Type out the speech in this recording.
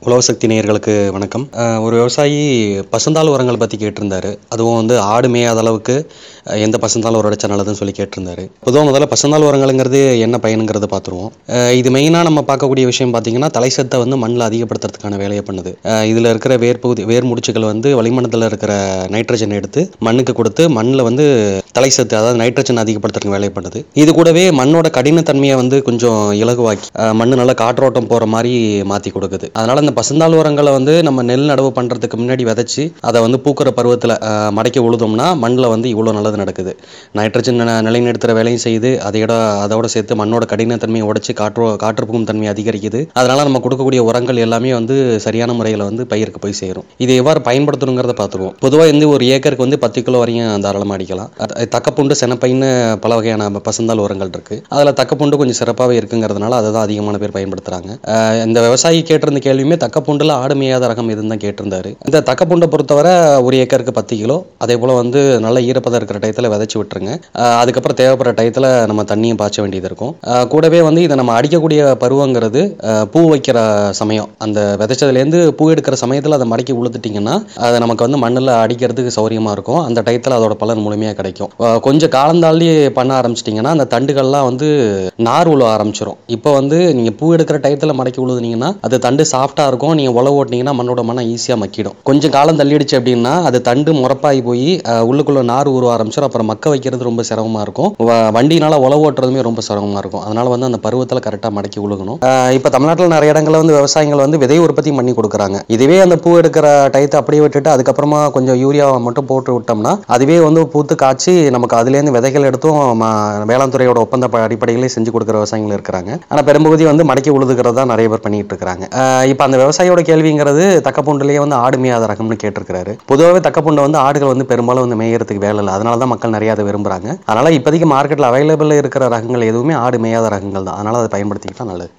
உழவு சக்தி நேயர்களுக்கு வணக்கம் அஹ் ஒரு விவசாயி பசுந்தாள் உரங்கள் பற்றி கேட்டிருந்தாரு அதுவும் வந்து ஆடு மேயாத அளவுக்கு அஹ் எந்த பசுந்தாள் உரம் அடிச்சா நல்லதுன்னு சொல்லி கேட்டிருந்தாரு பொதுவாக முதல்ல பசுந்தாள் உரங்கள்ங்கிறது என்ன பயனுங்கிறத பார்த்துருவோம் அஹ் இது மெயினாக நம்ம பார்க்கக்கூடிய விஷயம் பார்த்தீங்கன்னா தலைசத்தை வந்து மண்ணில் அதிகப்படுத்துறதுக்கான வேலையை பண்ணுது இதில் இருக்கிற வேர் பகுதி வேர் முடிச்சுகள் வந்து வளிமண்டலத்தில் இருக்கிற நைட்ரஜன் எடுத்து மண்ணுக்கு கொடுத்து மண்ணில் வந்து தலைசத்து அதாவது நைட்ரஜன் அதிகப்படுத்துறதுக்கு வேலையை பண்ணுது இது கூடவே மண்ணோட கடினத்தன்மையை வந்து கொஞ்சம் இலகுவாக்கி அஹ் மண்ணு நல்லா காற்றோட்டம் போகிற மாதிரி மாற்றி கொடுக்குது அதனால இந்த பசுந்தாள் உரங்களை வந்து நம்ம நெல் நடவு பண்ணுறதுக்கு முன்னாடி விதைச்சி அதை வந்து பூக்கிற பருவத்தில் மடக்கி உழுதோம்னா மண்ணில் வந்து இவ்வளோ நல்லது நடக்குது நைட்ரஜன் ந- நிலைநிறுத்துற வேலையும் செய்யுது அதையோட அதோட சேர்த்து மண்ணோட கடினத்தன்மையை உடைச்சு காற்று காற்றுப்புகும் தன்மையை அதிகரிக்குது அதனால நம்ம கொடுக்கக்கூடிய உரங்கள் எல்லாமே வந்து சரியான முறையில் வந்து பயிருக்கு போய் சேரும் இதை எவ்வாறு பயன்படுத்தணுங்கிறத பார்த்துருவோம் பொதுவாக வந்து ஒரு ஏக்கருக்கு வந்து பத்து கிலோ வரையும் தாராளமாக அடிக்கலாம் அது தக்கப்பூண்டு செனப்பைன்னு பல வகையான பசுந்தாள் உரங்கள் இருக்கு அதில் தக்கப்பூண்டு கொஞ்சம் சிறப்பாகவே இருக்குங்கிறதுனால அதை தான் அதிகமான பேர் பயன்படுத்துறாங்க அஹ் இந்த விவசாயி கேட்டிருந்த கேள்வியுமே தக்கப்பூண்டுல ஆடு மேயாத ரகம் எதுன்னு தான் கேட்டிருந்தாரு இந்த தக்கப்பூண்டை பொறுத்தவரை ஒரு ஏக்கருக்கு பத்து கிலோ அதே போல் வந்து நல்ல ஈரப்பதம் இருக்கிற டயத்தில் விதைச்சி விட்டுருங்க அஹ் அதுக்கப்புறம் தேவைப்படுற டயத்தில் நம்ம தண்ணியும் பாய்ச்ச வேண்டியது இருக்கும் அஹ் கூடவே வந்து இதை நம்ம அடிக்கக்கூடிய பருவங்கிறது அஹ் பூ வைக்கிற சமயம் அந்த விதைச்சதுலேருந்து பூ எடுக்கிற சமயத்தில் அதை மடக்கி உளுத்துட்டிங்கன்னா அது நமக்கு வந்து மண்ணில் அடிக்கிறதுக்கு சௌரியமாக இருக்கும் அந்த டயத்தில் அதோட பலன் முழுமையாக கிடைக்கும் அஹ் கொஞ்சம் காலந்தாள்ளி பண்ண ஆரம்பிச்சிட்டிங்கன்னா அந்த தண்டுகள்லாம் வந்து நார் உழ ஆரம்பிச்சிரும் இப்போ வந்து நீங்கள் பூ எடுக்கிற டயத்தில் மடக்கி உழுதுனீங்கன்னா அது தண்டு சாஃப்டாக இருக்கும் நீங்கள் உழவு ஓட்டினீங்கன்னா மண்ணோட மண்ணை ஈஸியாக மக்கிடும் கொஞ்சம் காலம் தள்ளிடுச்சு அப்படின்னா அது தண்டு முறப்பாகி போய் உள்ளுக்குள்ளே நார் உருவ ஆரம்பிச்சிடும் அப்புறம் மக்க வைக்கிறது ரொம்ப சிரமமாக இருக்கும் வ- வண்டினால உழவு ஓட்டுறதுமே ரொம்ப சிரமமாக இருக்கும் அதனால வந்து அந்த பருவத்தில் கரெக்டாக மடக்கி உழுகணும் இப்போ தமிழ்நாட்டில் நிறைய இடங்கள்ல வந்து விவசாயிகள் வந்து விதை உற்பத்தி பண்ணி கொடுக்குறாங்க இதுவே அந்த பூ எடுக்கிற டயத்தை அப்படியே விட்டுட்டு அதுக்கப்புறமா கொஞ்சம் யூரியாவை மட்டும் போட்டு விட்டோம்னா அதுவே வந்து பூத்து காய்ச்சி நமக்கு அதுலேருந்து விதைகள் எடுத்தும் ம- வேளாண் துறையோட ஒப்பந்த ப- அடிப்படையிலே செஞ்சு கொடுக்குற விவசாயிகள் இருக்கிறாங்க ஆனால் பெரும்பகுதி வந்து மடக்கி உழுதுகிறது தான் நிறைய பேர் பண்ணிட்டு இருக்காங்க இப்போ அந்த விவசாயியோட கேள்விங்கிறது தக்கப்பூண்டுலேயே வந்து ஆடு மேயாத ரகம்னு கேட்டிருக்கிறாரு பொதுவாகவே தக்கப்பூண்டை வந்து ஆடுகள் வந்து பெரும்பாலும் வந்து மேயறதுக்கு வேலை இல்லை அதனால தான் மக்கள் நிறைய அதை விரும்புறாங்க அதனால இப்போதைக்கு மார்க்கெட்டில் அவைலபிள் இருக்கிற ரகங்கள் எதுவுமே ஆடு மேயாத ரகங்கள் தான் அதனால அதை பயன்படுத்திக்கிட்டா நல்லது